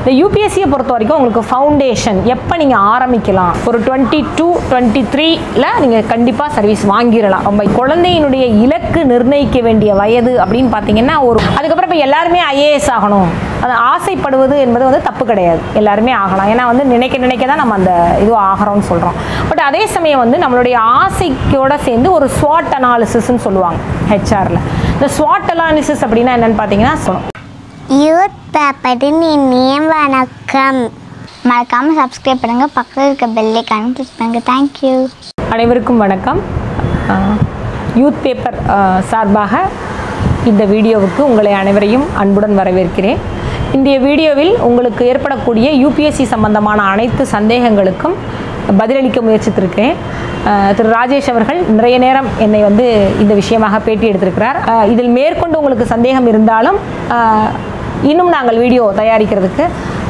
இந்த யூபிஎஸ்சியை பொறுத்த வரைக்கும் உங்களுக்கு ஃபவுண்டேஷன் எப்போ நீங்கள் ஆரம்பிக்கலாம் ஒரு டுவெண்ட்டி டூ டுவெண்ட்டி த்ரீல நீங்கள் கண்டிப்பாக சர்வீஸ் வாங்கிடலாம் ரொம்ப குழந்தையினுடைய இலக்கு நிர்ணயிக்க வேண்டிய வயது அப்படின்னு பார்த்தீங்கன்னா ஒரு அதுக்கப்புறம் இப்போ எல்லாருமே ஐஏஎஸ் ஆகணும் அது ஆசைப்படுவது என்பது வந்து தப்பு கிடையாது எல்லாருமே ஆகலாம் ஏன்னா வந்து நினைக்க நினைக்க தான் நம்ம அந்த இது ஆகிறோம்னு சொல்கிறோம் பட் அதே சமயம் வந்து நம்மளுடைய ஆசைக்கோட சேர்ந்து ஒரு ஸ்வாட் அனாலிசிஸ்ன்னு சொல்லுவாங்க ஹெச்ஆரில் இந்த ஸ்வாட் அனாலிசிஸ் அப்படின்னா என்னன்னு பார்த்தீங்கன்னா சொல்லணும் யூத் பேப்பரின் இனிய வணக்கம் மறக்காமல் சப்ஸ்கிரைப் பண்ணுங்கள் பக்கத்தில் இருக்க பெல்லைக்கான கிளிக் பண்ணுங்கள் தேங்க்யூ அனைவருக்கும் வணக்கம் யூத் பேப்பர் சார்பாக இந்த வீடியோவுக்கு உங்களை அனைவரையும் அன்புடன் வரவேற்கிறேன் இன்றைய வீடியோவில் உங்களுக்கு ஏற்படக்கூடிய யூபிஎஸ்சி சம்பந்தமான அனைத்து சந்தேகங்களுக்கும் பதிலளிக்க முயற்சித்திருக்கிறேன் அஹ், திரு ராஜேஷ் அவர்கள் நிறைய நேரம் என்னை வந்து இந்த விஷயமாக பேட்டி எடுத்திருக்கிறார் அஹ், இதில் மேற்கொண்டு உங்களுக்கு சந்தேகம் இருந்தாலும் அஹ், இன்னும் நாங்கள் வீடியோ தயாரிக்கிறதுக்கு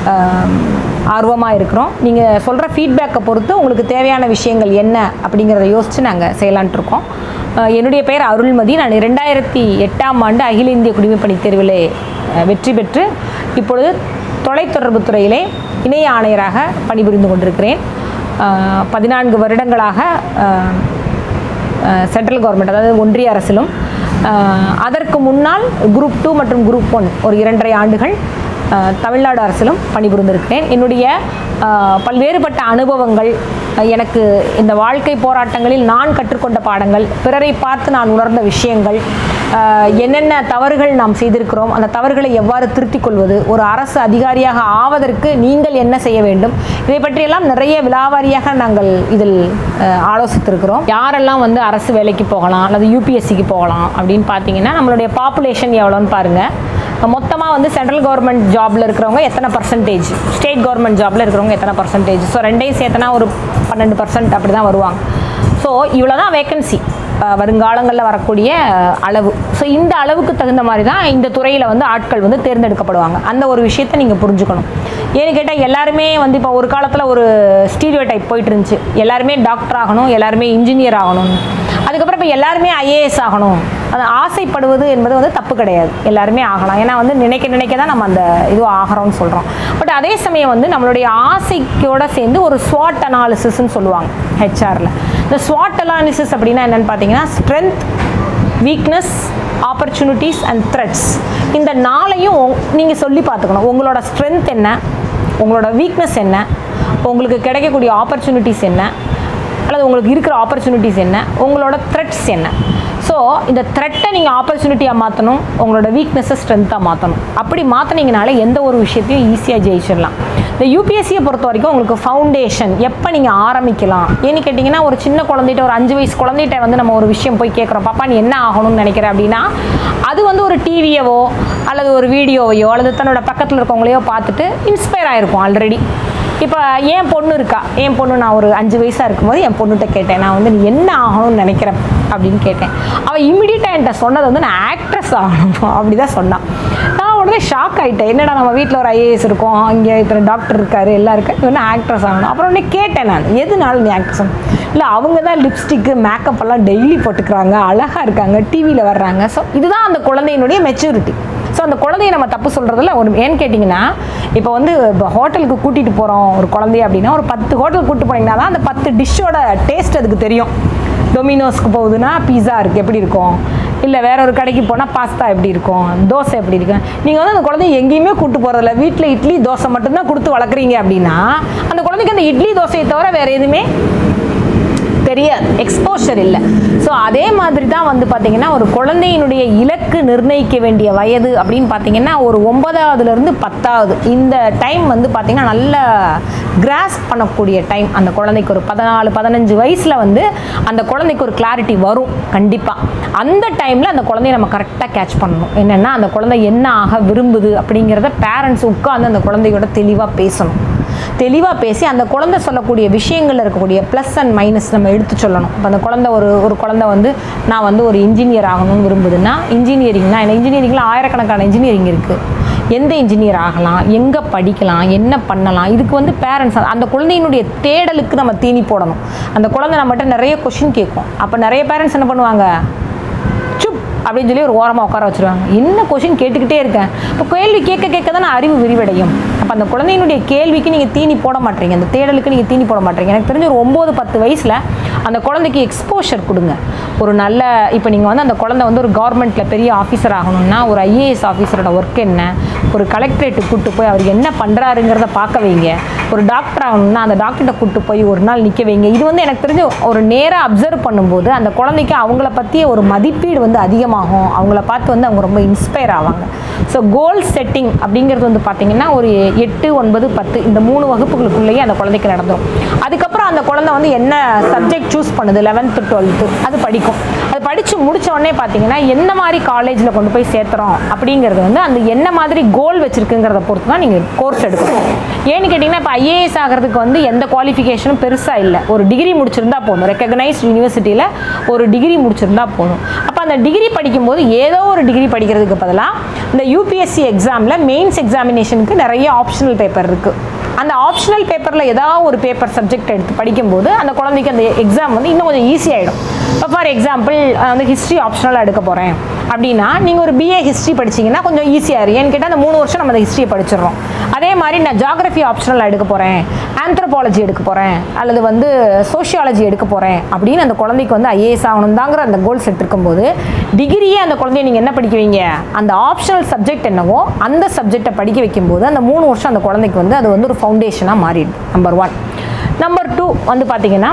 ஆர்வமாக இருக்கிறோம் நீங்கள் சொல்கிற ஃபீட்பேக்கை பொறுத்து உங்களுக்கு தேவையான விஷயங்கள் என்ன அப்படிங்கிறத யோசித்து நாங்கள் செய்யலான்ட்டு இருக்கோம் அஹ் என்னுடைய பெயர் அருள்மதி நான் இரண்டாயிரத்தி எட்டாம் ஆண்டு அகில இந்திய குடிமைப்பணித் தேர்விலே அஹ், வெற்றி பெற்று இப்பொழுது தொலைத்தொடர்பு துறையிலே இணைய ஆணையராக பணிபுரிந்து கொண்டிருக்கிறேன் அஹ், பதினான்கு வருடங்களாக அஹ், சென்ட்ரல் கவர்மெண்ட் அதாவது ஒன்றிய அரசிலும் அஹ், அதற்கு முன்னால் குரூப் டூ மற்றும் குரூப் ஒன் ஒரு இரண்டரை ஆண்டுகள் அஹ், தமிழ்நாடு அரசிலும் பணிபுரிந்திருக்கிறேன் என்னுடைய அஹ், பல்வேறுபட்ட அனுபவங்கள் அஹ், எனக்கு இந்த வாழ்க்கை போராட்டங்களில் நான் கற்றுக்கொண்ட பாடங்கள் பிறரை பார்த்து நான் உணர்ந்த விஷயங்கள் அஹ், என்னென்ன தவறுகள் நாம் செய்திருக்கிறோம் அந்த தவறுகளை எவ்வாறு திருத்திக் கொள்வது ஒரு அரசு அதிகாரியாக ஆவதற்கு நீங்கள் என்ன செய்ய வேண்டும் இதை பற்றியெல்லாம் நிறைய விலாவாரியாக நாங்கள் இதில் அஹ், ஆலோசித்திருக்கிறோம் யாரெல்லாம் வந்து அரசு வேலைக்கு போகலாம் அல்லது யூபிஎஸ்சிக்கு போகலாம் அப்படின்னு பார்த்தீங்கன்னா நம்மளுடைய பாப்புலேஷன் எவ்வளோன்னு பாருங்கள் மொத்தமாக வந்து சென்ட்ரல் கவர்மெண்ட் ஜாபில் இருக்கிறவங்க எத்தனை பர்சன்டேஜ் ஸ்டேட் கவர்மெண்ட் ஜாபில் இருக்கிறவங்க எத்தனை பர்சன்டேஜ் ஸோ ரெண்டையும் சேர்த்தனா ஒரு பன்னெண்டு பர்சன்ட் அப்படி தான் வருவாங்க ஸோ இவ்வளோ தான் வேக்கன்சி வருங்காலங்களில் வரக்கூடிய அஹ், அளவு ஸோ இந்த அளவுக்கு தகுந்த மாதிரி தான் இந்த துறையில் வந்து ஆட்கள் வந்து தேர்ந்தெடுக்கப்படுவாங்க அந்த ஒரு விஷயத்தை நீங்கள் புரிஞ்சுக்கணும் ஏன்னு கேட்டால் எல்லாருமே வந்து இப்போ ஒரு காலத்தில் ஒரு ஸ்டீரியோ டைப் போயிட்டு இருந்துச்சு எல்லாருமே டாக்டர் ஆகணும் எல்லாருமே இன்ஜினியர் ஆகணும்னு அதுக்கப்புறம் இப்போ எல்லாருமே ஐஏஎஸ் ஆகணும் அது ஆசைப்படுவது என்பது வந்து தப்பு கிடையாது எல்லாருமே ஆகலாம் ஏன்னா வந்து நினைக்க நினைக்க தான் நம்ம அந்த இது ஆகிறோம்னு சொல்கிறோம் பட் அதே சமயம் வந்து நம்மளுடைய ஆசைக்கோட சேர்ந்து ஒரு ஸ்வாட் அனாலிசிஸ்ன்னு சொல்லுவாங்க ஹெச்ஆரில் இந்த ஸ்வாட் அனாலிசிஸ் அப்படின்னா என்னன்னு பார்த்தீங்கன்னா strength weakness opportunities and threats இந்த நாளையும் நீங்கள் சொல்லி பார்த்துக்கணும் உங்களோட ஸ்ட்ரென்த் என்ன உங்களோட வீக்னஸ் என்ன உங்களுக்கு கிடைக்கக்கூடிய ஆப்பர்ச்சுனிட்டிஸ் என்ன அல்லது உங்களுக்கு இருக்கிற ஆப்பர்ச்சுனிட்டிஸ் என்ன உங்களோட த்ரெட்ஸ் என்ன ஸோ இந்த த்ரெட்டை நீங்கள் ஆப்பர்ச்சுனிட்டியாக மாற்றணும் உங்களோட வீக்னஸை ஸ்ட்ரென்த்தாக மாற்றணும் அப்படி மாற்றினீங்கனாலே எந்த ஒரு விஷயத்தையும் ஈஸியாக ஜெயிச்சிடலாம் இந்த யூபிஎஸ்சியை பொறுத்த வரைக்கும் உங்களுக்கு ஃபவுண்டேஷன் எப்போ நீங்கள் ஆரம்பிக்கலாம் ஏன்னு கேட்டிங்கன்னா ஒரு சின்ன குழந்தைகிட்ட ஒரு அஞ்சு வயசு குழந்தைகிட்ட வந்து நம்ம ஒரு விஷயம் போய் கேட்குறோம் பாப்பா நீ என்ன ஆகணும்னு நினைக்கிற அப்படின்னா அது வந்து ஒரு டிவியவோ அல்லது ஒரு வீடியோவையோ அல்லது தன்னோட பக்கத்தில் இருக்கவங்களையோ பார்த்துட்டு இன்ஸ்பயர் ஆகிருக்கும் ஆல்ரெடி இப்போ என் பொண்ணு இருக்கா என் பொண்ணு நான் ஒரு அஞ்சு வயசாக இருக்கும்போது என் பொண்ணுகிட்ட கேட்டேன் நான் வந்து நீ என்ன ஆகணும்னு நினைக்கிறேன் அப்படின்னு கேட்டேன் அவள் இம்மிடியட்டாக என்கிட்ட சொன்னது வந்து நான் ஆக்ட்ரஸ் ஆகணும் அப்படி தான் சொன்னான் நான் உடனே ஷாக் ஆகிட்டேன் என்னடா நம்ம வீட்டில் ஒரு ஐஏஎஸ் இருக்கோம் இங்கே இத்தனை டாக்டர் இருக்காரு எல்லாம் இருக்கு இவன் ஆக்ட்ரஸ் ஆகணும் அப்புறம் உடனே கேட்டேன் நான் எதுனால நீ ஆக்ட்ரஸ் இல்லை அவங்க தான் லிப்ஸ்டிக்கு மேக்கப் எல்லாம் டெய்லி போட்டுக்கிறாங்க அழகாக இருக்காங்க டிவியில் வர்றாங்க ஸோ இதுதான் அந்த குழந்தையினுடைய மெச்சூரிட்டி ஸோ அந்த குழந்தைய நம்ம தப்பு சொல்கிறதுல ஒரு ஏன்னு கேட்டிங்கன்னா இப்போ வந்து இப்போ ஹோட்டலுக்கு கூட்டிகிட்டு போகிறோம் ஒரு குழந்தைய அப்படின்னா ஒரு பத்து ஹோட்டல் கூட்டிட்டு போனீங்கன்னா தான் அந்த பத்து டிஷ்ஷோட டேஸ்ட் அதுக்கு தெரியும் டொமினோஸ்க்கு போகுதுன்னா பீஸா இருக்குது எப்படி இருக்கும் இல்லை வேற ஒரு கடைக்கு போனால் பாஸ்தா எப்படி இருக்கும் தோசை எப்படி இருக்கும் நீங்கள் வந்து அந்த குழந்தைய எங்கேயுமே கூட்டு போகிறதில்ல வீட்டில் இட்லி தோசை மட்டும்தான் கொடுத்து வளர்க்குறீங்க அப்படின்னா அந்த குழந்தைக்கு அந்த இட்லி தோசையை தவிர வேறு எதுவுமே தெரியாது எக்ஸ்போஷர் இல்லை ஸோ அதே மாதிரி தான் வந்து பார்த்தீங்கன்னா ஒரு குழந்தையினுடைய இலக்கு நிர்ணயிக்க வேண்டிய வயது அப்படின்னு பார்த்தீங்கன்னா ஒரு ஒன்பதாவதுலேருந்து பத்தாவது இந்த டைம் வந்து பார்த்தீங்கன்னா நல்ல கிராஸ் பண்ணக்கூடிய டைம் அந்த குழந்தைக்கு ஒரு பதினாலு பதினஞ்சு வயசில் வந்து அந்த குழந்தைக்கு ஒரு கிளாரிட்டி வரும் கண்டிப்பாக அந்த டைமில் அந்த குழந்தைய நம்ம கரெக்டாக கேட்ச் பண்ணணும் என்னென்னா அந்த குழந்தை என்ன ஆக விரும்புது அப்படிங்கிறத பேரண்ட்ஸ் உட்காந்து அந்த குழந்தையோட தெளிவாக பேசணும் தெளிவாக பேசி அந்த குழந்தை சொல்லக்கூடிய விஷயங்கள்ல இருக்கக்கூடிய ப்ளஸ் அண்ட் மைனஸ் நம்ம எடுத்து சொல்லணும் இப்போ அந்த குழந்தை ஒரு ஒரு குழந்தை வந்து நான் வந்து ஒரு இன்ஜினியர் ஆகணும்னு விரும்புதுன்னா இன்ஜினியரிங்னா என்ன இன்ஜினியரிங்கில் ஆயிரக்கணக்கான இன்ஜினியரிங் இருக்குது எந்த இன்ஜினியர் ஆகலாம் எங்கே படிக்கலாம் என்ன பண்ணலாம் இதுக்கு வந்து பேரண்ட்ஸ் அந்த குழந்தையினுடைய தேடலுக்கு நம்ம தீனி போடணும் அந்த குழந்தை நம்மகிட்ட நிறைய கொஷின் கேட்கும் அப்போ நிறைய பேரண்ட்ஸ் என்ன பண்ணுவாங்க சுப் அப்படின்னு சொல்லி ஒரு ஓரமாக உட்கார வச்சுருவாங்க என்ன கொஷின் கேட்டுக்கிட்டே இருக்கேன் இப்போ கேள்வி கேட்க கேட்க தானே அறிவு விரிவடையும் அப்போ அந்த குழந்தையினுடைய கேள்விக்கு நீங்கள் தீனி போட மாட்டீங்க அந்த தேடலுக்கு நீங்கள் தீனி போட மாட்டீங்க எனக்கு தெரிஞ்ச ஒரு ஒம்பது பத்து வயசில் அந்த குழந்தைக்கு எக்ஸ்போஷர் கொடுங்க ஒரு நல்ல இப்போ நீங்கள் வந்து அந்த குழந்தை வந்து ஒரு கவர்மெண்ட்டில் பெரிய ஆஃபீஸர் ஆகணும்னா ஒரு ஐஏஎஸ் ஆஃபீஸரோட ஒர்க் என்ன ஒரு கலெக்டரேட்டுக்கு கூட்டு போய் அவர் என்ன பண்ணுறாருங்கிறத பார்க்க வைங்க ஒரு டாக்டர் ஆகணும்னா அந்த டாக்டர்கிட்ட கூட்டு போய் ஒரு நாள் நிற்க வைங்க இது வந்து எனக்கு தெரிஞ்சு ஒரு நேராக அப்சர்வ் பண்ணும்போது அந்த குழந்தைக்கு அவங்கள பற்றிய ஒரு மதிப்பீடு வந்து அதிகமாகும் அவங்கள பார்த்து வந்து அவங்க ரொம்ப இன்ஸ்பயர் ஆவாங்க ஸோ கோல் செட்டிங் அப்படிங்கிறது வந்து பார்த்தீங்கன்னா ஒரு எட்டு ஒன்பது பத்து இந்த மூணு வகுப்புகளுக்குள்ளேயே அந்த குழந்தைக்கு நடந்துடும் அதுக்கப்புறம் அந்த குழந்தை வந்து என்ன சப்ஜெக்ட் சூஸ் பண்ணுது லெவன்த்து டுவெல்த்து அது படிக்கும் அது படித்து முடிச்ச உடனே பார்த்தீங்கன்னா என்ன மாதிரி காலேஜில் கொண்டு போய் சேர்த்துறோம் அப்படிங்கிறது வந்து அந்த என்ன மாதிரி கோல் வச்சுருக்குங்கிறத பொறுத்து தான் நீங்கள் கோர்ஸ் எடுக்கணும் ஏன்னு கேட்டிங்கன்னா இப்போ ஐஏஎஸ் ஆகிறதுக்கு வந்து எந்த குவாலிஃபிகேஷனும் பெருசாக இல்லை ஒரு டிகிரி முடிச்சிருந்தா போதும் ரெக்கக்னைஸ்ட் யூனிவர்சிட்டியில் ஒரு டிகிரி முடிச்சிருந்தா போதும் அப்போ அந்த டிகிரி படிக்கும்போது ஏதோ ஒரு டிகிரி படிக்கிறதுக்கு பதிலாக இந்த யூபிஎஸ்சி எக்ஸாமில் மெயின்ஸ் எக்ஸாமினேஷனுக்கு நிறைய ஆப்ஷனல் பேப்பர் இருக்குது அந்த ஆப்ஷனல் பேப்பரில் ஏதாவது ஒரு பேப்பர் சப்ஜெக்ட் எடுத்து படிக்கும்போது அந்த குழந்தைக்கு அந்த எக்ஸாம் வந்து இன்னும் கொஞ்சம் ஈஸியாகிடும் இப்போ ஃபார் எக்ஸாம்பிள் வந்து ஹிஸ்ட்ரி ஆப்ஷனலாக எடுக்க போகிறேன் அப்படின்னா நீங்கள் ஒரு பிஏ ஹிஸ்ட்ரி படிச்சீங்கன்னா கொஞ்சம் ஈஸியாக இருக்கும் ஏன்னு கேட்டால் அந்த மூணு வருஷம் நம்ம அந்த ஹிஸ்ட்ரியை படிச்சிடுறோம் அதே மாதிரி நான் ஜாகிரஃபி ஆப்ஷனல் எடுக்க போகிறேன் ஆந்த்ரோபாலஜி எடுக்க போகிறேன் அல்லது வந்து சோஷியாலஜி எடுக்க போகிறேன் அப்படின்னு அந்த குழந்தைக்கு வந்து ஐஏஎஸ் ஆகணும் தாங்கிற அந்த கோல் செட் இருக்கும்போது டிகிரியே அந்த குழந்தைய நீங்கள் என்ன படிக்க வைங்க அந்த ஆப்ஷனல் சப்ஜெக்ட் என்னவோ அந்த சப்ஜெக்டை படிக்க வைக்கும்போது அந்த மூணு வருஷம் அந்த குழந்தைக்கு வந்து அது வந்து ஒரு ஃபவுண்டேஷனாக மாறிடுது நம்பர் ஒன் நம்பர் டூ வந்து பார்த்தீங்கன்னா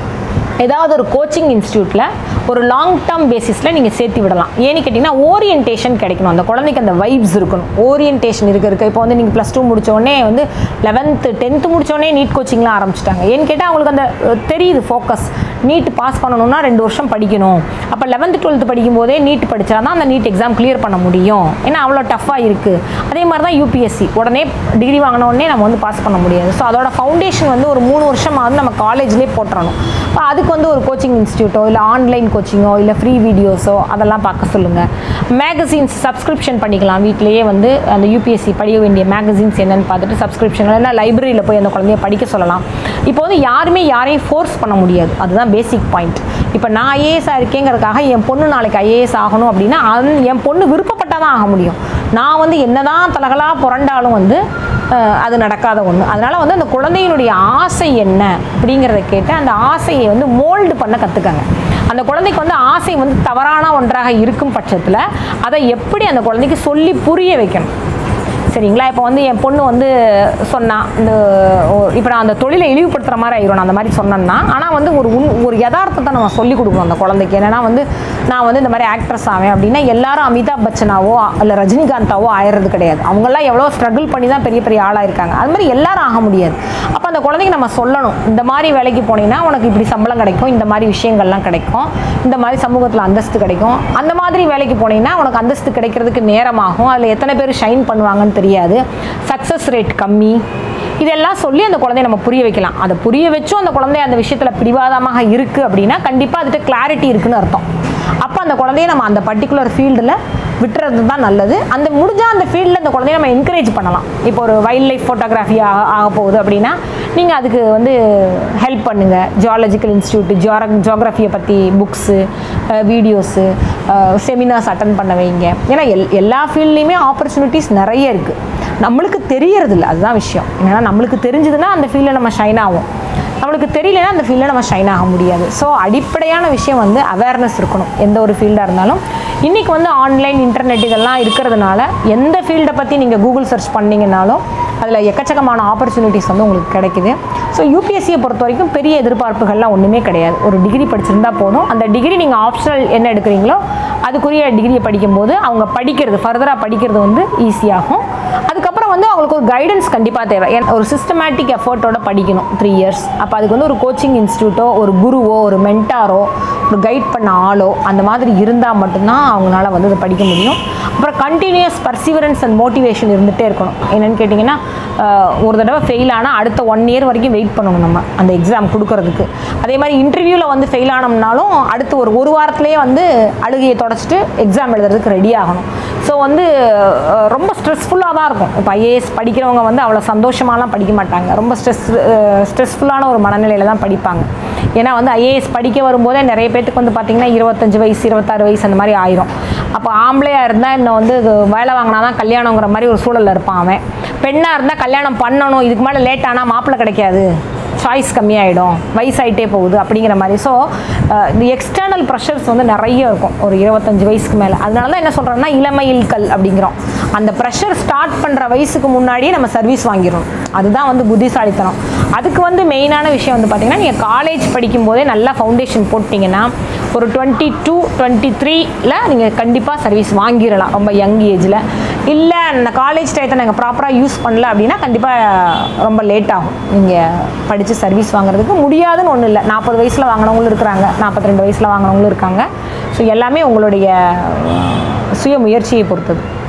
ஏதாவது ஒரு கோச்சிங் இன்ஸ்டியூட்டில் ஒரு லாங் டேர்ம் பேசிஸில் நீங்கள் சேர்த்து விடலாம் ஏன்னு கேட்டிங்கன்னா ஓரியன்டேஷன் கிடைக்கணும் அந்த குழந்தைக்கு அந்த வைப்ஸ் இருக்கணும் ஓரியன்டேஷன் இருக்க இருக்க இப்போ வந்து நீங்கள் ப்ளஸ் டூ முடித்தோடனே வந்து லெவன்த்து டென்த்து முடித்தோடனே நீட் கோச்சிங்லாம் ஆரம்பிச்சிட்டாங்க ஏன்னு கேட்டால் அவங்களுக்கு அந்த அஹ், தெரியுது ஃபோக்கஸ் நீட் பாஸ் பண்ணணும்னா ரெண்டு வருஷம் படிக்கணும் அப்போ லெவன்த்து டுவெல்த்து படிக்கும்போதே நீட் படித்தா தான் அந்த நீட் எக்ஸாம் கிளியர் பண்ண முடியும் ஏன்னா அவ்வளோ டஃப்பாக இருக்குது அதே மாதிரி தான் யூபிஎஸ்சி உடனே டிகிரி வாங்கின உடனே நம்ம வந்து பாஸ் பண்ண முடியாது ஸோ அதோட ஃபவுண்டேஷன் வந்து ஒரு மூணு வருஷமாவது நம்ம காலேஜ்லேயே போட்டுறணும் இப்போ அதுக்கு வந்து ஒரு கோச்சிங் இன்ஸ்டியூட்டோ இல்லை ஆன்லைன் கோச்சிங்கோ இல்லை ஃப்ரீ வீடியோஸோ அதெல்லாம் பார்க்க சொல்லுங்கள் மேகசின்ஸ் சப்ஸ்கிரிப்ஷன் பண்ணிக்கலாம் வீட்டிலேயே வந்து அந்த யூபிஎஸ்சி படிக்க வேண்டிய மேகசின்ஸ் என்னன்னு பார்த்துட்டு சப்ஸ்கிரிப்ஷன் இல்லைன்னா லைப்ரரியில் போய் அந்த குழந்தைய படிக்க சொல்லலாம் இப்போ வந்து யாருமே யாரையும் ஃபோர்ஸ் பண்ண முடியாது அதுதான் பேசிக் பாயிண்ட் இப்போ நான் ஐஏஎஸ்ஸாக இருக்கேங்கிறதுக்காக என் பொண்ணு நாளைக்கு ஐஏஎஸ் ஆகணும் அப்படின்னா அது என் பொண்ணு விருப்பப்பட்டால் தான் ஆக முடியும் நான் வந்து என்னதான் தலகலாக புரண்டாலும் வந்து அஹ், அது நடக்காத ஒன்று அதனால் வந்து அந்த குழந்தையினுடைய ஆசை என்ன அப்படிங்கிறத கேட்டு அந்த ஆசையை வந்து மோல்டு பண்ண கற்றுக்கங்க அந்த குழந்தைக்கு வந்து ஆசை வந்து தவறான ஒன்றாக இருக்கும் பட்சத்தில் அதை எப்படி அந்த குழந்தைக்கு சொல்லி புரிய வைக்கணும் சரிங்களா இப்போ வந்து என் பொண்ணு வந்து சொன்னா இந்த இப்போ நான் அந்த தொழிலை இழிவுபடுத்துகிற மாதிரி ஆயிரும் நான் அந்த மாதிரி சொன்னேன்னா ஆனால் வந்து ஒரு உண் ஒரு யதார்த்தத்தை நம்ம சொல்லி கொடுக்கணும் அந்த குழந்தைக்கு என்னன்னா வந்து நான் வந்து இந்த மாதிரி ஆக்ட்ரஸ் ஆவேன் அப்படின்னா எல்லாரும் அமிதாப் பச்சனாவோ இல்லை ரஜினிகாந்தாவோ ஆயிடுறது கிடையாது அவங்கெல்லாம் எவ்வளோ ஸ்ட்ரகிள் பண்ணி தான் பெரிய பெரிய ஆளாக இருக்காங்க அது மாதிரி எல்லாரும் ஆக முடியாது அப்போ அந்த குழந்தைக்கு நம்ம சொல்லணும் இந்த மாதிரி வேலைக்கு போனீங்கன்னா உனக்கு இப்படி சம்பளம் கிடைக்கும் இந்த மாதிரி விஷயங்கள்லாம் கிடைக்கும் இந்த மாதிரி சமூகத்தில் அந்தஸ்து கிடைக்கும் அந்த மாதிரி வேலைக்கு போனீங்கன்னா உனக்கு அந்தஸ்து கிடைக்கிறதுக்கு நேரமாகும் அதில் எத்தனை பேர் ஷைன் பண்ணுவாங்கன்னு தெரியாது சக்ஸஸ் ரேட் கம்மி இதெல்லாம் சொல்லி அந்த குழந்தைய நம்ம புரிய வைக்கலாம் அதை புரிய வச்சும் அந்த குழந்தை அந்த விஷயத்தில் பிடிவாதமாக இருக்குது அப்படின்னா கண்டிப்பாக அதுகிட்ட கிளாரிட்டி இருக்குன்னு அர்த்தம் அப்போ அந்த குழந்தைய நம்ம அந்த பர்டிகுலர் ஃபீல்டில் விட்டுறது தான் நல்லது அந்த முடிஞ்சால் அந்த ஃபீல்டில் அந்த குழந்தைய நம்ம என்கரேஜ் பண்ணலாம் இப்போ ஒரு வைல்ட் லைஃப் ஃபோட்டோகிராஃபி ஆக ஆக போகுது அப்படின்னா நீங்கள் அதுக்கு வந்து ஹெல்ப் பண்ணுங்கள் ஜியாலஜிக்கல் இன்ஸ்டியூட் ஜியார ஜியாகிரஃபியை பற்றி புக்ஸு வீடியோஸு செமினார்ஸ் அட்டன் பண்ண வைங்க ஏன்னா எல் எல்லா ஃபீல்ட்லேயுமே ஆப்பர்ச்சுனிட்டிஸ் நிறைய இருக்குது நம்மளுக்கு தெரியறதில்ல அதுதான் விஷயம் ஏன்னா நம்மளுக்கு தெரிஞ்சதுன்னா அந்த ஃபீல்டில் நம்ம ஷைன் ஆகும் நம்மளுக்கு தெரியலனா அந்த ஃபீல்டில் நம்ம ஷைன் ஆக முடியாது ஸோ அடிப்படையான விஷயம் வந்து அவேர்னஸ் இருக்கணும் எந்த ஒரு ஃபீல்டாக இருந்தாலும் இன்றைக்கி வந்து ஆன்லைன் இன்டர்நெட் இதெல்லாம் இருக்கிறதுனால எந்த ஃபீல்டை பற்றி நீங்கள் கூகுள் சர்ச் பண்ணீங்கன்னாலும் அதில் எக்கச்சக்கமான ஆப்பர்ச்சுனிட்டிஸ் வந்து உங்களுக்கு கிடைக்குது ஸோ யூபிஎஸ்சியை பொறுத்த வரைக்கும் பெரிய எதிர்பார்ப்புகள்லாம் ஒன்றுமே கிடையாது ஒரு டிகிரி படிச்சிருந்தா போதும் அந்த டிகிரி நீங்கள் ஆப்ஷனல் என்ன எடுக்கிறீங்களோ அதுக்குரிய டிகிரியை படிக்கும்போது அவங்க படிக்கிறது ஃபர்தராக படிக்கிறது வந்து ஈஸியாகும் அதுக்கப்புறம் வந்து அவங்களுக்கு ஒரு கைடன்ஸ் கண்டிப்பாக தேவை ஏன்னா ஒரு சிஸ்டமேட்டிக் எஃபர்ட்டோட படிக்கணும் த்ரீ இயர்ஸ் அப்போ அதுக்கு வந்து ஒரு கோச்சிங் இன்ஸ்டியூட்டோ ஒரு குருவோ ஒரு மென்டாரோ ஒரு கைட் பண்ண ஆளோ அந்த மாதிரி இருந்தால் மட்டும்தான் அவங்களால வந்து அதை படிக்க முடியும் அப்புறம் கண்டினியூஸ் பர்சிவரன்ஸ் அண்ட் மோட்டிவேஷன் இருந்துகிட்டே இருக்கணும் என்னென்னு கேட்டிங்கன்னா ஆஹ், ஒரு தடவை ஃபெயில் ஆனால் அடுத்த ஒன் இயர் வரைக்கும் வெயிட் பண்ணணும் நம்ம அந்த எக்ஸாம் கொடுக்கறதுக்கு அதே மாதிரி இன்டர்வியூவில் வந்து ஃபெயில் ஆனோம்னாலும் அடுத்து ஒரு ஒரு வாரத்திலே வந்து அழுகையை தொடச்சிட்டு எக்ஸாம் எழுதுறதுக்கு ரெடி ஆகணும் ஸோ வந்து அஹ், ரொம்ப ஸ்ட்ரெஸ்ஃபுல்லாக தான் இருக்கும் இப்போ ஐஏஎஸ் படிக்கிறவங்க வந்து அவ்வளோ சந்தோஷமாலாம் படிக்க மாட்டாங்க ரொம்ப ஸ்ட்ரெஸ் ஸ்ட்ரெஸ்ஃபுல்லான ஒரு மனநிலையில் தான் படிப்பாங்க ஏன்னா வந்து ஐஏஎஸ் படிக்க வரும்போதே நிறைய பேத்துக்கு வந்து பார்த்திங்கன்னா இருபத்தஞ்சு வயசு இருபத்தாறு வயசு அந்த மாதிரி ஆயிரும் அப்போ ஆம்பளையாக இருந்தால் இன்னும் வந்து இது வேலை வாங்கினா தான் கல்யாணங்கிற மாதிரி ஒரு சூழலில் இருப்பான் அவன் பெண்ணாக இருந்தால் கல்யாணம் பண்ணணும் இதுக்கு மேலே லேட் ஆனால் மாப்பிள்ளை கிடைக்காது சாய்ஸ் கம்மியாயிடும் வயசாயிட்டே போகுது அப்படிங்கிற மாதிரி ஸோ இந்த எக்ஸ்டர்னல் ப்ரெஷர்ஸ் வந்து நிறைய இருக்கும் ஒரு இருபத்தஞ்சு வயசுக்கு மேலே அதனால தான் என்ன சொல்கிறோன்னா இளமையில் கல் அப்படிங்கிறோம் அந்த ப்ரெஷர் ஸ்டார்ட் பண்ணுற வயசுக்கு முன்னாடியே நம்ம சர்வீஸ் வாங்கிடணும் அதுதான் வந்து புத்திசாலித்தனம் அதுக்கு வந்து மெயினான விஷயம் வந்து பார்த்திங்கன்னா நீங்கள் காலேஜ் படிக்கும்போதே நல்லா ஃபவுண்டேஷன் போட்டிங்கன்னா ஒரு டுவெண்ட்டி டூ டுவெண்ட்டி த்ரீல நீங்கள் கண்டிப்பாக சர்வீஸ் வாங்கிடலாம் ரொம்ப யங் ஏஜில் இல்லை அந்த காலேஜ் டயத்தை நாங்கள் ப்ராப்பராக யூஸ் பண்ணல அப்படின்னா கண்டிப்பாக ரொம்ப லேட் ஆகும் நீங்கள் படித்து சர்வீஸ் வாங்குறதுக்கு முடியாதுன்னு ஒன்றும் இல்லை நாற்பது வயசில் வாங்கினவங்களும் இருக்கிறாங்க நாற்பத்தி ரெண்டு வயசில் வாங்கினவங்களும் இருக்காங்க ஸோ எல்லாமே உங்களுடைய அஹ், சுய முயற்சியை பொறுத்தது